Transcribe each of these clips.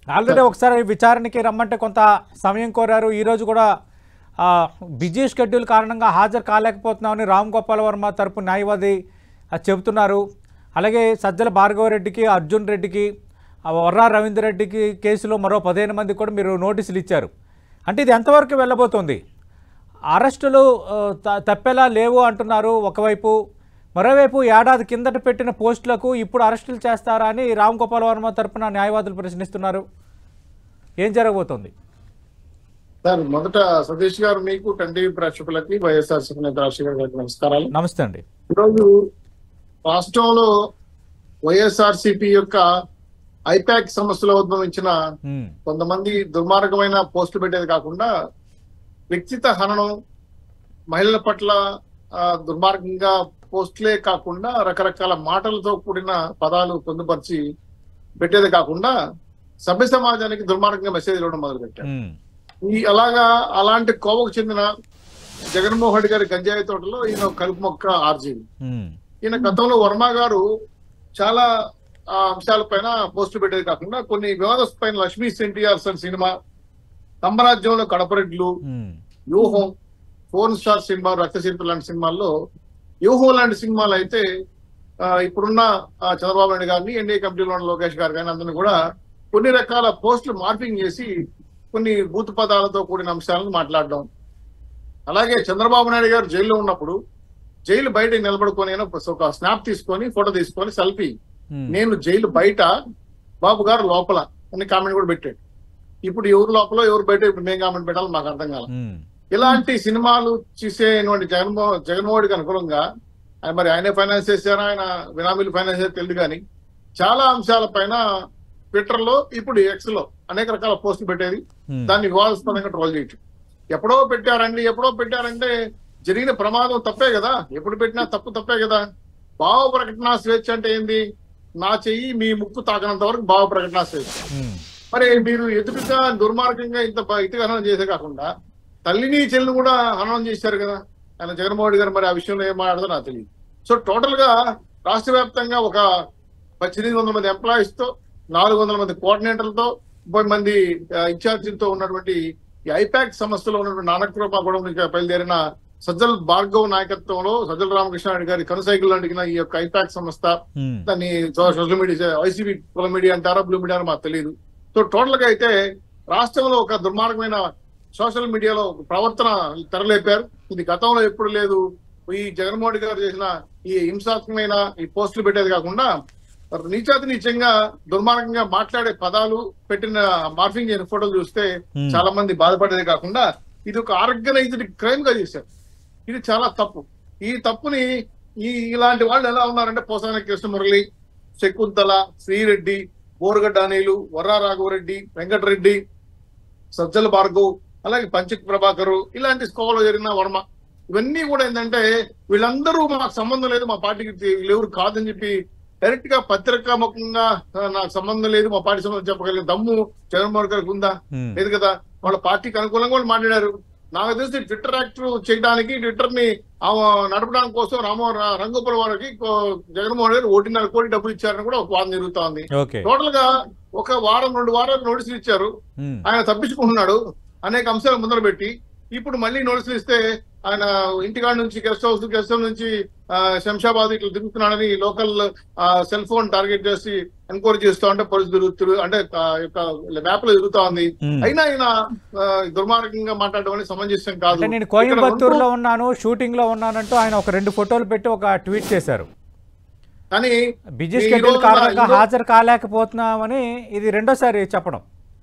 Already ఒకసారి విచారణకి రమ్మంటే కొంత సమయం కోరారు ఈరోజు కూడా ఆ, బిజీ షెడ్యూల్ కారణంగా హాజరు కాలేకపోతున్నామని రామ్ గోపాల్ వర్మ తరపు న్యాయవాది ఆ, చెబుతున్నారు అలాగే సజ్జల భార్గవరెడ్డికి అర్జున్ రెడ్డికి ఆ, వర్రా రవీందర్ రెడ్డికి కేసులో మరో పదిహేను మంది కూడా మీరు నోటీసులు ఇచ్చారు అంటే ఇది ఎంతవరకు వెళ్ళబోతోంది అరెస్టులు ఆ, త- తప్పేలా లేవు అంటున్నారు ఒకవైపు మరోవైపు ఏడాది కిందట పెట్టిన పోస్టులకు ఇప్పుడు అరెస్టులు చేస్తారా అని రామ్ గోపాల్ వర్మ తరపున న్యాయవాదులు ప్రశ్నిస్తున్నారు ఏం జరగబోతోంది సార్ మొదట సతీష్ గారు మీకు టెన్ టీవీ ప్రేక్షకులకి వైఎస్ఆర్సీపీ నేత రాజశేఖర్ గారికి నమస్కారాలు నమస్తే అండి ఈరోజు రాష్ట్రంలో వైఎస్ఆర్సీపీ యొక్క ఐపాక్ సమస్యలో ఉద్భవించిన ఉమ్, కొంతమంది దుర్మార్గమైన పోస్టులు పెట్టేది కాకుండా వ్యక్తిగత హననం మహిళల పట్ల ఆ, దుర్మార్గంగా పోస్టులే కాకుండా రకరకాల మాటలతో కూడిన పదాలు పొందుపరిచి పెట్టేది కాకుండా సభ్య సమాజానికి దుర్మార్గంగా మెసేజ్ ఇవ్వడం మొదలుపెట్టారు ఉమ్, ఈ అలాగా అలాంటి కోవకు చెందిన జగన్మోహన్ రెడ్డి గారి గంజాయి తోటలో ఈయన ఒక కలుపు మొక్క ఆర్జీవి ఉమ్, ఈయన గతంలో వర్మ గారు చాలా ఆ, అంశాలపైన పోస్టులు పెట్టేది కాకుండా కొన్ని వివాదాస్పైన లక్ష్మీ ఎన్టీఆర్ సన్ సినిమా తమ్మరాజ్యంలో కడపరెడ్లు ఉమ్, వ్యూహం ఫోర్ స్టార్ సినిమా రక్తశిల్పి లాంటి సినిమాల్లో వ్యూహం లాంటి సినిమాలు అయితే ఆ, ఇప్పుడున్న ఆ, చంద్రబాబు నాయుడు గారిని ఎన్డీఏ కమిటీలో ఉన్న లోకేష్ గారు కానీ అందరిని కూడా కొన్ని రకాల పోస్టులు మార్పింగ్ చేసి కొన్ని బూత్ పదాలతో కూడిన అంశాలను మాట్లాడడం అలాగే చంద్రబాబు నాయుడు గారు జైల్లో ఉన్నప్పుడు జైలు బయట నిలబడుకొని అయినా ఒక స్నాప్ తీసుకొని ఫోటో తీసుకొని సెల్ఫీ ఉమ్, నేను జైలు బయట బాబు గారు లోపల అని కామెంట్ కూడా పెట్టాడు ఇప్పుడు ఎవరు లోపల ఎవరు బయట ఇప్పుడు మేము కామెంట్ పెట్టాలి మాకు అర్థం కాల ఉమ్, ఇలాంటి సినిమాలు చూసేటువంటి జగన్మోహన్ జగన్మోహన్ రెడ్డికి అనుకూలంగా ఆయన మరి ఆయనే ఫైనాన్స్ చేశారా ఆయన బినామీలు ఫైనాన్స్ చేశారు తెలియదు కానీ చాలా అంశాలపైన ట్విట్టర్ లో ఇప్పుడు ఎక్స్ లో అనేక రకాల పోస్టులు పెట్టేది ఉమ్, దాన్ని వివాదాస్పదంగా ట్రోల్ చేయటం ఎప్పుడో పెట్టారండి ఎప్పుడో పెట్టారంటే జరిగిన ప్రమాదం తప్పే కదా ఎప్పుడు పెట్టినా తప్పు తప్పే కదా భావ ప్రకటన స్వేచ్ఛ అంటే ఏంది నా చెయ్యి మీ ముక్కు తాకనంత వరకు భావ ప్రకటన స్వేచ్ఛ ఉమ్, మరి మీరు ఎదురుగా దుర్మార్గంగా ఇంత బ- ఇటుగా హననం చేసే కాకుండా తల్లిని చెల్లిని కూడా హననం చేశారు కదా ఆయన జగన్మోహన్ రెడ్డి గారు మరి ఆ విషయంలో ఏం మాట్లాడదో నాకు తెలియదు సో టోటల్ గా రాష్ట్ర వ్యాప్తంగా ఒక పద్దెనిమిది వందల మంది ఎంప్లాయీస్ తో నాలుగు వందల మంది కోఆర్డినేటర్లతో ముప్పై మంది ఇన్ఛార్జీలతో ఉన్నటువంటి ఈ ఐపాక్ సంస్థలో ఉన్నటువంటి నానక్రూపగూడెం నుంచి బయలుదేరిన సజ్జల్ భార్గవ్ నాయకత్వంలో సజ్జల రామకృష్ణారెడ్డి గారి కనుసైకిల్ అడిగిన ఈ యొక్క ఐపాక్ సంస్థ ఉమ్, దాన్ని సోషల్ మీడియా వైసీపీ కుల మీడియా అంటారా బ్లూ మీడియా మాకు తెలియదు సో టోటల్ గా అయితే రాష్ట్రంలో ఒక దుర్మార్గమైన సోషల్ మీడియాలో ప్రవర్తన తెరలేపారు ఇది గతంలో ఎప్పుడు లేదు ఈ జగన్మోహన్ రెడ్డి గారు చేసిన ఈ హింసాత్మకమైన ఈ పోస్టులు పెట్టేది కాకుండా నీచాతి నీచంగా దుర్మార్గంగా మాట్లాడే పదాలు పెట్టిన మార్ఫింగ్ చేసిన ఫోటోలు చూస్తే Hmm. చాలా మంది బాధపడేది కాకుండా ఇది ఒక ఆర్గనైజ్డ్ క్రైమ్ గా చేశారు ఇది చాలా తప్పు ఈ తప్పుని ఈ ఇలాంటి వాళ్ళు ఎలా ఉన్నారంటే పోసాని కృష్ణమురళి శకుంతల శ్రీరెడ్డి బోరగడ్డ అనిలు వర్రా రాఘవరెడ్డి వెంకటరెడ్డి సజ్జల భార్గవ్ అలాగే పంచక్ ప్రభాకర్ ఇలాంటి స్కోవలో జరిగిన వర్మ ఇవన్నీ కూడా ఏంటంటే వీళ్ళందరూ మాకు సంబంధం లేదు మా పార్టీకి ఎవరు కాదని చెప్పి డైరెక్ట్ గా పత్రికాముఖంగా "ఆ, నాకు సంబంధం లేదు మా పార్టీ సంబంధం చెప్పగలిగిన దమ్ము జగన్మోహన్ గారికి ఉందా ఉమ్, లేదు కదా వాళ్ళ పార్టీకి అనుకూలంగా వాళ్ళు మాట్లాడారు నాకు తెలిసి ట్విట్టర్ యాక్ట్ చేయడానికి ట్విట్టర్ ని ఆ నడపడానికి కోసం రామ రంగోపుల వారికి కో- జగన్మోహన్ గారు ఒకటిన్నర కోటి డబ్బులు ఇచ్చారని కూడా ఒక వాదన జరుగుతోంది ఓకే టోటల్ గా ఒక వారం రెండు వారాలు నోటీసులు ఇచ్చారు ఉమ్, ఆయన తప్పించుకుంటున్నాడు అనేక అంశాలు ముందర పెట్టి ఇప్పుడు మళ్ళీ నోటీసులు ఇస్తే ఆయన ఇంటికాడ నుంచి గెస్ట్ హౌస్ గెస్ట్ హౌస్ నుంచి ఆ, శంషాబాద్ ఇట్లా తిరుగుతున్నాడని లోకల్ సెల్ ఫోన్ టార్గెట్ చేసి ఎంక్వైరీ చేస్తూ ఉంటే పోలీసు తిరుగుతురు అంటే ఆ, యొక్క మ్యాప్ లో తిరుగుతా ఉంది ఉమ్. అయినా ఆయన ఆ, దుర్మార్గంగా మాట్లాడడం అనేది సమంజసం కాదు అంటే నేను ఇక్కడ కోయంబత్తూరులో ఉన్నాను షూటింగ్ లో ఉన్నానంటూ ఆయన ఒక రెండు ఫోటోలు పెట్టి ఒక ట్వీట్ చేశారు కానీ బిజీ ఈ షెడ్యూల్ రోజున- కారణంగా ఈ రోజు- హాజరు కాలేకపోతున్నామని ఇది రెండోసారి చెప్పడం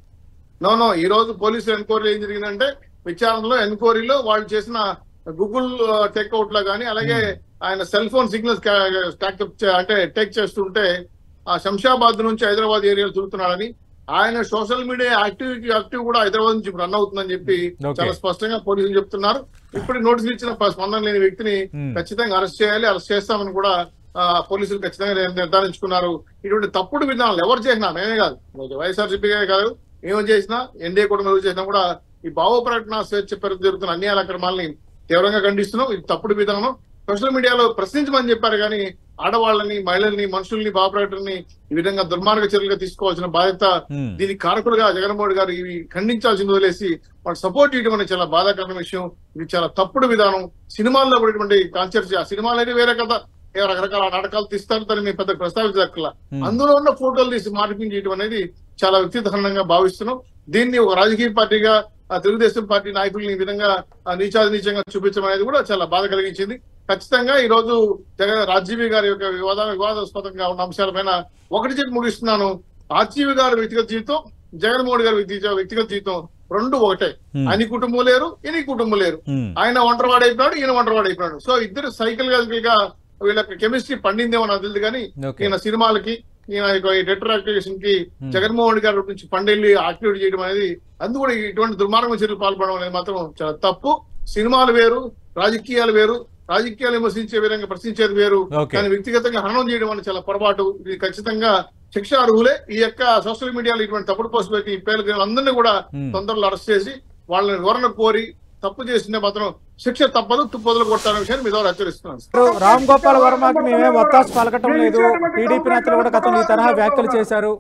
నో నో ఈ రోజు పోలీసు ఎంక్వైరీ ఏం జరిగిందంటే విచారణలో ఎంక్వైరీలో వాళ్ళు చేసిన గూగుల్ టేక్అవుట్ లో కానీ అలాగే ఆయన సెల్ ఫోన్ సిగ్నల్స్ అంటే టేక్ చేస్తుంటే ఆ శంషాబాద్ నుంచి హైదరాబాద్ ఏరియాలో తిరుగుతున్నాడని ఆయన సోషల్ మీడియా యాక్టివ్ యాక్టివ్ కూడా హైదరాబాద్ నుంచి రన్ అవుతుందని చెప్పి Okay. చాలా స్పష్టంగా పోలీసులు చెప్తున్నారు ఇప్పుడు నోటీసులు ఇచ్చిన ప- స్పందన లేని వ్యక్తిని Hmm. ఖచ్చితంగా అరెస్ట్ చేయాలి అరెస్ట్ చేస్తామని కూడా ఆ, పోలీసులు ఖచ్చితంగా నిర్- నిర్ధారించుకున్నారు ఇటువంటి తప్పుడు విధానాలు ఎవరు చేసినా మేమే కాదు వైఎస్ఆర్సీపీ కాదు మేము చేసినా ఎన్డీఏ కూడా ఎవరు చేసినా కూడా ఈ భావ ప్రకటన స్వేచ్ఛ పేరుతో జరుగుతున్న అన్యాయ అక్రమాలని తీవ్రంగా ఖండిస్తున్నాం ఇది తప్పుడు విధానం సోషల్ మీడియాలో ప్రశ్నించమని చెప్పారు కానీ ఆడవాళ్ళని మహిళల్ని మనుషుల్ని బాపరేటర్ని ఈ విధంగా దుర్మార్గ చర్యలుగా తీసుకోవాల్సిన బాధ్యత ఉమ్. దీనికి కారకులుగా జగన్మోహన్ గారు ఇవి ఖండించాల్సింది వదిలేసి వాళ్ళు సపోర్ట్ చేయడం అనేది చాలా బాధాకరమైన విషయం ఇది చాలా తప్పుడు విధానం సినిమాల్లో పడేటువంటి కాన్సెప్ట్స్ ఆ సినిమాలు అయితే వేరే కదా ఏ రకరకాల నాటకాలు తీస్తారు దాన్ని మేము పెద్ద ప్రస్తావించక్కల Hmm. అందులో ఉన్న ఫోటోలు తీసి మార్పింగ్ చేయడం అనేది చాలా వ్యక్తిగతంగా భావిస్తున్నాం దీన్ని ఒక రాజకీయ పార్టీగా ఆ తెలుగుదేశం పార్టీ నాయకుల్ని ఈ విధంగా ఆ నీచాది నీచంగా చూపించడం అనేది కూడా చాలా బాధ కలిగించింది ఖచ్చితంగా ఈ రోజు జగన్ రాజీవి గారి యొక్క వివాద వివాదాస్పదంగా ఉన్న అంశాలపైన ఒకటి చెప్పి ముగిస్తున్నాను రాజీవి గారి వ్యక్తిగత జీవితం జగన్మోహన్ గారి వ్యక్తిగత వ్యక్తిగత జీవితం రెండు ఒకటే Hmm. ఆయన కుటుంబం లేరు ఈయన కుటుంబం లేరు ఉమ్. ఆయన ఒంటరివాడు అయిపోయాడు ఈయన ఒంటరివాడు అయిపోయాడు సో ఇద్దరు సైకిల్ గా వీళ్ళకి కెమిస్ట్రీ పండిందేమో నాకు తెలియదు కానీ ఓకే ఈయన సినిమాలకి ఈయన డెటర్ యాక్టివేషన్ కి Hmm. జగన్మోహన్ గారి నుంచి పండెళ్ళి యాక్టివేట్ చేయడం అనేది అందు కూడా ఇటువంటి దుర్మార్గం చర్యలు పాల్పడడం అనేది మాత్రం చాలా తప్పు సినిమాలు వేరు రాజకీయాలు వేరు రాజకీయాలు విమర్శించే విధంగా ప్రశ్నించేది వేరు ఓకే. కానీ వ్యక్తిగతంగా హరణం చేయడం అనేది చాలా పొరపాటు ఇది ఖచ్చితంగా శిక్ష అర్హులే ఈ యొక్క సోషల్ మీడియాలో ఇటువంటి తప్పుడు పోస్ట్ పెట్టి ఈ పేర్లు అందరినీ కూడా Hmm. తొందరలో అరెస్ట్ చేసి వాళ్ళని వివరణ కోరి తప్పు చేసిందే మాత్రం శిక్ష తప్పదు తుప్పదులు కొడతారనే విషయాన్ని మీ ద్వారా హెచ్చరిస్తున్నాను ఇప్పుడు రామ్ గోపాల్ వర్మకి మేమే ఒత్తాసు పలకటం లేదు టీడీపీ నేతలు కూడా గతంలో ఈ తరహా వ్యాఖ్యలు చేశారు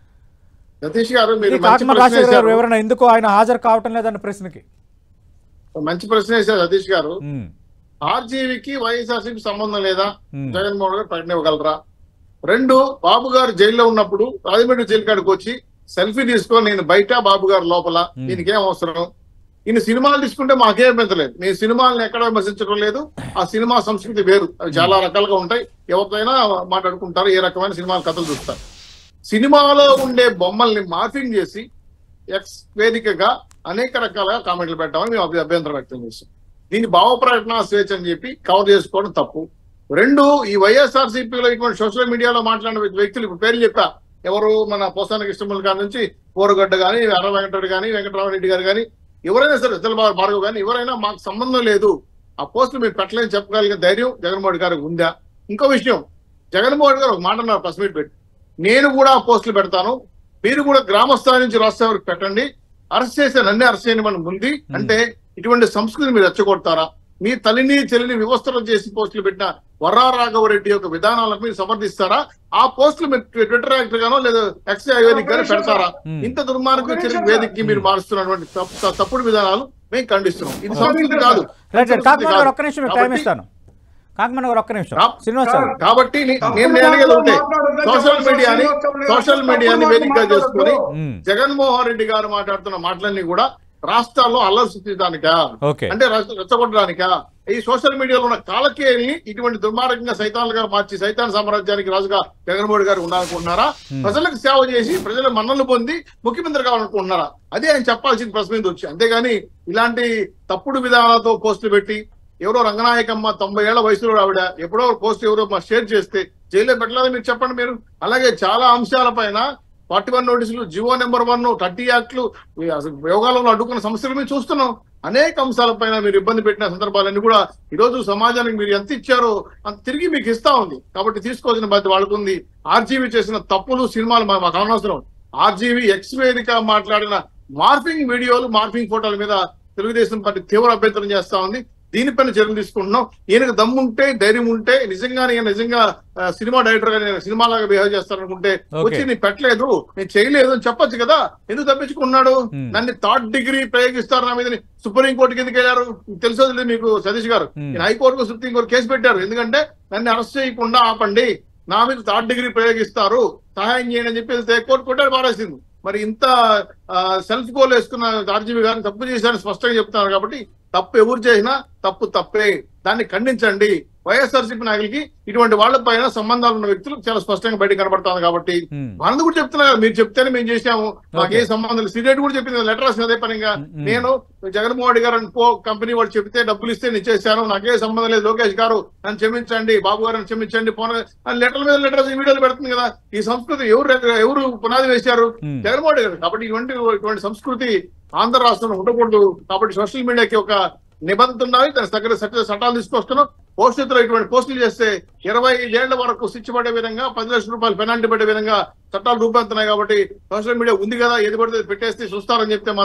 సతీష్ గారు ఇది మీరు మంచి కాకినాడ ప్రశ్న రాజశేఖర్ గారు వేశారు వివరణ ఎందుకు ఆయన హాజరు కావటం లేదన్న ప్రశ్నకి మంచి ప్రశ్న వేశారు సతీష్ గారు ఉమ్. ఆర్జీవికి వైఎస్ఆర్సీకి సంబంధం లేదా Hmm. జగన్మోహన్ గారు ప్రకటన ఇవ్వగలరా రెండు బాబు గారు జైల్లో ఉన్నప్పుడు రాజమండ్రి జైలు కాడికి వచ్చి సెల్ఫీ తీసుకొని నేను బయట బాబు గారు లోపల Hmm. దీనికి ఏం అవసరం ఈయన సినిమాలు తీసుకుంటే మాకేం పెంచలేదు నేను సినిమాలను ఎక్కడ విమర్శించడం లేదు ఆ సినిమా సంస్కృతి వేరు అవి చాలా రకాలుగా ఉంటాయి ఎవరితోనైనా మాట్లాడుకుంటారు ఏ రకమైన సినిమాల కథలు చూస్తారు సినిమాలో ఉండే బొమ్మల్ని మార్ఫింగ్ చేసి ఎక్స్ వేదికగా అనేక రకాలుగా కామెంట్లు పెట్టామని మేము అభి- అభ్యంతరం వ్యక్తం చేస్తాం దీన్ని భావ ప్రకటన స్వేచ్ఛ అని చెప్పి కవర్ చేసుకోవడం తప్పు రెండు ఈ వైఎస్ఆర్ సిపిలో ఇటువంటి సోషల్ మీడియాలో మాట్లాడిన వ్యక్తులు ఇప్పుడు పేర్లు చెప్పా ఎవరు మన పోసాన కృష్ణముల గారి నుంచి పోరుగడ్డ గాని అర వెంకటరెడ్డి గాని వెంకటరామరెడ్డి గారు గాని ఎవరైనా సరే ఇద్దరు భార్గవ్ గాని ఎవరైనా మాకు సంబంధం లేదు ఆ పోస్టులు మీరు పెట్టలేని చెప్పగలిగే ధైర్యం జగన్మోహన్ గారికి ఉందా ఇంకో విషయం జగన్మోహన్ గారు ఒక మాట అన్నారు ప్రెస్ మీట్ పెట్టి నేను కూడా ఆ పోస్టులు పెడతాను మీరు కూడా గ్రామ స్థాయి నుంచి రాష్ట్ర వరకు పెట్టండి అరెస్ట్ చేస్తే నన్నే అరెస్ట్ చేయని మనం ఉంది అంటే ఇటువంటి సంస్కృతిని మీరు రెచ్చగొడతారా మీ తల్లిని చెల్లిని వివస్త్రం చేసి పోస్టులు పెట్టిన వర్రా రాఘవరెడ్డి యొక్క విధానాలకు మీరు సమర్థిస్తారా ఆ పోస్టులు మీరు ట్విట్టర్ యాక్టర్ గానో లేదా ఎక్స్ వేదిక గానో పెడతారా Hmm. ఇంత దుర్మార్గ చర్య వేదికకి మీరు మారుస్తున్నటువంటి తప్పు- తప్పుడు విధానాలు మేము ఖండిస్తున్నాం ఇది సంస్కృతి కాదు రైట్ రైట్ కాకినాడ గారు కాదు. ఒక్క నిమిషం మీకు టైం కాబట్టి- ఇస్తాను కాకినాడ గారు ఒక్క నిమిషం కా- శ్రీనివాస్ గారు కాబట్టి నే- నేను నేను అడిగేది ఒకటే సోషల్ మీడియాని సోషల్ మీడియాని వేదికగా చేసుకొని ఉమ్. జగన్మోహన్ రెడ్డి గారు మాట్లాడుతున్న మాటలన్నీ కూడా రాష్ట్రాల్లో అల్లరి సృష్టించడానికా ఓకే అంటే రెచ్చ- రెచ్చగొట్టడానికా ఈ సోషల్ మీడియాలో ఉన్న కాలకేయల్ని ఇటువంటి దుర్మార్గంగా సైతాలుగా మార్చి సైతాన్ సామ్రాజ్యానికి రాజుగా జగన్మోహన్ గారు ఉండాలనుకుంటున్నారా ప్రజలకు సేవ చేసి ప్రజల మన్నలు పొంది ముఖ్యమంత్రి కావాలనుకుంటున్నారా అదే ఆయన చెప్పాల్సిన ప్రశ్న మీద వచ్చి అంతేగాని ఇలాంటి తప్పుడు విధానాలతో పోస్టులు పెట్టి ఎవరో రంగనాయకమ్మ తొంభై ఏళ్ల వయసులో ఆవిడ ఎప్పుడో పోస్ట్ ఎవరో మా షేర్ చేస్తే జైల్లో పెట్టలేదని మీరు చెప్పండి మీరు అలాగే చాలా అంశాలపైన ఫార్టీ వన్ నోటీసులు జివో నెంబర్ వన్ థర్టీ యాక్ట్లు ఈ అసలు యోగాలలో అడ్డుకున్న సమస్యలు మేము చూస్తున్నాం అనేక అంశాలపైన మీరు ఇబ్బంది పెట్టిన సందర్భాలన్నీ కూడా ఈ రోజు సమాజానికి మీరు ఎంత ఇచ్చారో అంత తిరిగి మీకు ఇస్తా ఉంది కాబట్టి తీసుకోవాల్సిన బాధ్యత వాళ్ళకుంది ఆర్జీవీ చేసిన తప్పులు సినిమాలు మా- మాకు అనవసరం ఆర్జీవీ ఎక్స్ వేదిక మాట్లాడిన మార్ఫింగ్ వీడియోలు మార్ఫింగ్ ఫోటోల మీద తెలుగుదేశం పార్టీ తీవ్ర అభ్యంతరం చేస్తా ఉంది దీనిపైన చర్యలు తీసుకుంటున్నాం ఈయనకు దమ్ముంటే ధైర్యం ఉంటే నిజంగానే ఈయన నిజంగా ఆ, సినిమా డైరెక్టర్ గా నేను సినిమాలాగా బిహేవ్ చేస్తాననుకుంటే Okay. వచ్చి నేను పెట్టలేదు నేను చేయలేదు అని చెప్పొచ్చు కదా ఎందుకు తప్పించుకున్నాడు Hmm. నన్ను థర్డ్ డిగ్రీ ప్రయోగిస్తారు నా మీద సుప్రీం కోర్టుకి ఎందుకు వెళ్ళారు తెలుసో తెలియదు మీకు సతీష్ గారు Hmm. నేను హైకోర్టుకు సుప్రీం కోర్టు కేసు పెట్టారు ఎందుకంటే నన్ను అరెస్ట్ చేయకుండా ఆపండి నా మీద థర్డ్ డిగ్రీ ప్రయోగిస్తారు సహాయం చేయండి అని చెప్పి వెళ్తే కోర్టు కొట్టాడు పారేసింది మరి ఇంత సెల్ఫ్ గోల్ వేసుకున్న ఆర్జీవీ గారిని తప్పు చేశారని స్పష్టంగా చెప్తున్నారు కాబట్టి తప్పు ఎవరు చేసినా తప్పు తప్పే దాన్ని ఖండించండి వైఎస్ఆర్సీపీ నాయకులకి ఇటువంటి వాళ్ళ పైన సంబంధాలు ఉన్న వ్యక్తులు చాలా స్పష్టంగా బయట కనబడుతుంది కాబట్టి ఉమ్. వాళ్ళని కూడా చెప్తున్నారు మీరు చెప్తేనే మేము చేసాము మాకు ఏ Okay. సంబంధం లేదు సిగరెట్ కూడా చెప్పింది లెటర్ రాసిన అదే పనిగా Mm-hmm. నేను జగన్మోహన్ రెడ్డి గారు పో కంపెనీ వాళ్ళు చెప్తే డబ్బులు ఇస్తే నేను చేశాను నాకే సంబంధం లేదు లోకేష్ గారు నన్ను క్షమించండి బాబు గారు నన్ను క్షమించండి పోన అని లెటర్ల మీద లెటర్ రాసి వీడియోలు పెడుతుంది కదా ఈ సంస్కృతి ఎవరు ఎవరు పునాది వేశారు Mm. జగన్మోహన్ రెడ్డి గారు కాబట్టి ఇటువంటి ఇటువంటి సంస్కృతి ఆంధ్ర రాష్ట్రంలో ఉండకూడదు కాబట్టి సోషల్ మీడియాకి ఒక నిబంధన ఉండాలి దాని దగ్గర చట్ట చట్టాలు తీసుకొస్తున్నాం భవిష్యత్తులో ఇటువంటి పోస్టులు చేస్తే ఇరవై ఐదేళ్ల వరకు శిక్ష పడే విధంగా పది లక్షల రూపాయలు పెనాల్టీ పడే విధంగా చట్టాలు రూపొందుతున్నాయి కాబట్టి సోషల్ మీడియా ఉంది కదా ఏది పడితే అది పెట్టేస్తే చూస్తారని చెప్తే మాత్రం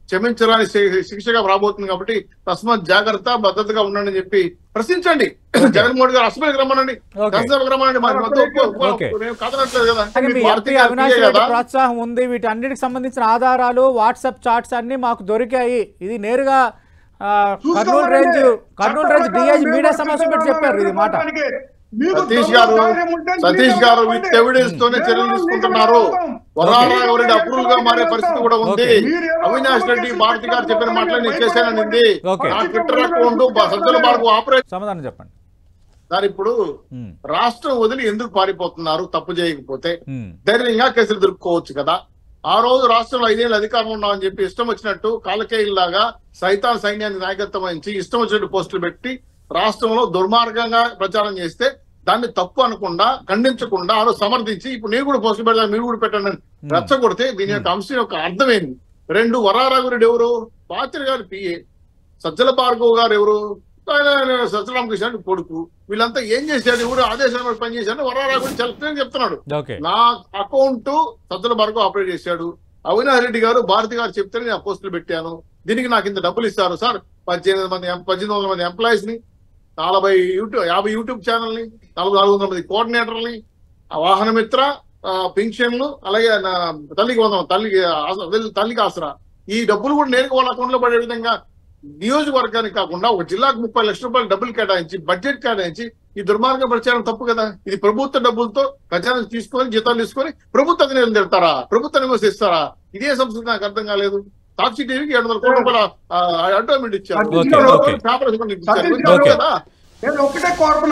క్షమించరాని శి- శిక్షగా రాబోతుంది కాబట్టి తస్మాత్ జాగ్రత్త భద్రతగా ఉండండి అని చెప్పి ప్రశ్నించండి జగన్మోహన్ గారు అసెంబ్లీకి రమ్మనండి Okay. శాసనసభకు రమ్మనండి మరి మొత్తం ఒప్పు- ఒప్పు- Okay. నేను కాదనట్లేదు కదా కానీ మీ భారతీయ ఎంపీ అవినాష్ ఎంపీయే రెడ్డి కదా ప్రోత్సాహం ఉంది వీటన్నిటికి సంబంధించిన ఆధారాలు వాట్సాప్ చాట్స్ అన్ని మాకు దొరికాయి ఇది నేరుగా ఆ, Kurnool range Kurnool range DIG media సమావేశం పెట్టి చెప్పారు ఇది మాట సతీష్ గారు సతీష్ గారు విత్ ఎవిడెన్స్ తోనే చర్యలు తీసుకుంటున్నారు వరాలరెడ్డి అప్రూవల్ గా మారే పరిస్థితి కూడా ఉంది అవినాష్ రెడ్డి భారతి గారు చెప్పిన మాటలు నేను చేశానని Okay. నా Twitter account Sajjala Babu operate సమాధానం చెప్పండి దాని ఇప్పుడు ఉమ్, రాష్ట్రం వదిలి ఎందుకు పారిపోతున్నారు తప్పు చేయకపోతే ఉమ్, ధైర్యంగా కేసులు దొరుకుకోవచ్చు కదా ఆ రోజు రాష్ట్రంలో ఐదేళ్ళు అధికారం ఉన్నామని చెప్పి ఇష్టం వచ్చినట్టు కాలకేయుల్లాగా సైతాన్ సైన్యాన్ని నాయకత్వం వహించి ఇష్టం వచ్చినట్టు పోస్టులు పెట్టి రాష్ట్రంలో దుర్మార్గంగా ప్రచారం చేస్తే దాన్ని తప్పు అనకుండా ఖండించకుండా ఆ రోజు సమర్థించి ఇప్పుడు నేను కూడా పోస్టులు పెడతాను మీరు కూడా పెట్టండి అని రెచ్చగొడితే దీని యొక్క అంశం యొక్క అర్థమేంది రెండు వరారాగురుడు ఎవరు పాత్ర గారి పిఏ సజ్జల భార్గవ్ గారు ఎవరు ఆయన సజ్జరామకృష్ణ రెడ్డి కొడుకు వీళ్ళంతా ఏం చేశారు ఎవరు ఆదేశాల మీద పనిచేశారు వరారాగుడు చాలా clear గా చెప్తున్నాడు ఓకే నా అకౌంట్ సజ్జల భార్గవ్ ఆపరేట్ చేశాడు అవినాష్ రెడ్డి గారు భారతి గారు చెప్తేనే నేను పోస్టులు పెట్టాను దీనికి నాకు ఇంత డబ్బులు ఇస్తారు సార్ పద్దెనిమిది మంది ఎం- పద్దెనిమిది వందల మంది ఎంప్లాయీస్ ని నలభై యూట్యూబ్ యాభై యూట్యూబ్ ఛానల్ ని నలభై నాలుగు వందల మంది కోఆర్డినేటర్ని ఆ వాహన మిత్ర ఆ, పింఛన్లు అలాగే నా తల్లికి వందం తల్లికి ఆసరా- తల్లికి ఆసరా ఈ డబ్బులు కూడా నేరుగా వాళ్ళ అకౌంట్ లో పడే విధంగా నియోజకవర్గానికి కాకుండా ఒక జిల్లాకు ముప్పై లక్షల రూపాయలు డబ్బులు కేటాయించి బడ్జెట్ కేటాయించి ఈ దుర్మార్గ ప్రచారం తప్పు కదా ఇది ప్రభుత్వ డబ్బులతో ఖజానా తీసుకొని జీతాలు తీసుకొని ప్రభుత్వ అధినేతలు తిడతారా ప్రభుత్వ విమర్శిస్తారా ఇదే సంస్కృతి నాకు అర్థం కాలేదు సాక్షి టీవీకి ఏడు వందల కోట్ల రూపాయల అడ్వర్టైజ్మెంట్ ఇచ్చారు Okay, okay. పేపర్ ఇచ్చారు Okay. కదా నేను ఒకటే కోరుకున్నా